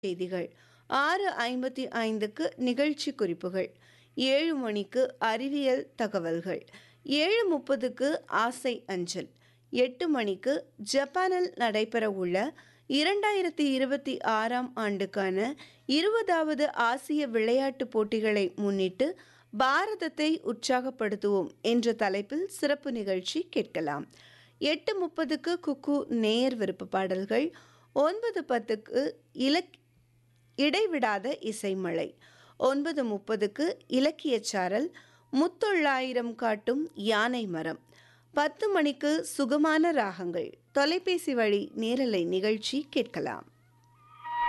செய்திகள் ஆறு ஐம்பத்தி ஐந்துக்கு நிகழ்ச்சி குறிப்புகள் ஏழு மணிக்கு அறிவியல் தகவல்கள் ஏழு முப்பதுக்கு ஆசை அஞ்சல் எட்டு மணிக்கு ஜப்பானில் நடைபெறவுள்ள இரண்டாயிரத்தி இருபத்தி ஆறாம் ஆண்டுக்கான இருபதாவது ஆசிய விளையாட்டுப் போட்டிகளை முன்னிட்டு பாரதத்தை உற்சாகப்படுத்துவோம் என்ற தலைப்பில் சிறப்பு நிகழ்ச்சி கேட்கலாம் எட்டு முப்பதுக்கு குக்கு நேயர் விருப்ப பாடல்கள் ஒன்பது பத்துக்கு இலக் இடைவிடாத இசைமழை ஒன்பது முப்பதுக்கு இலக்கியச்சாரல் முத்தொள்ளாயிரம் காட்டும் யானை மரம் பத்து மணிக்கு சுகமான ராகங்கள் தொலைபேசி வழி நேரலை நிகழ்ச்சி கேட்கலாம்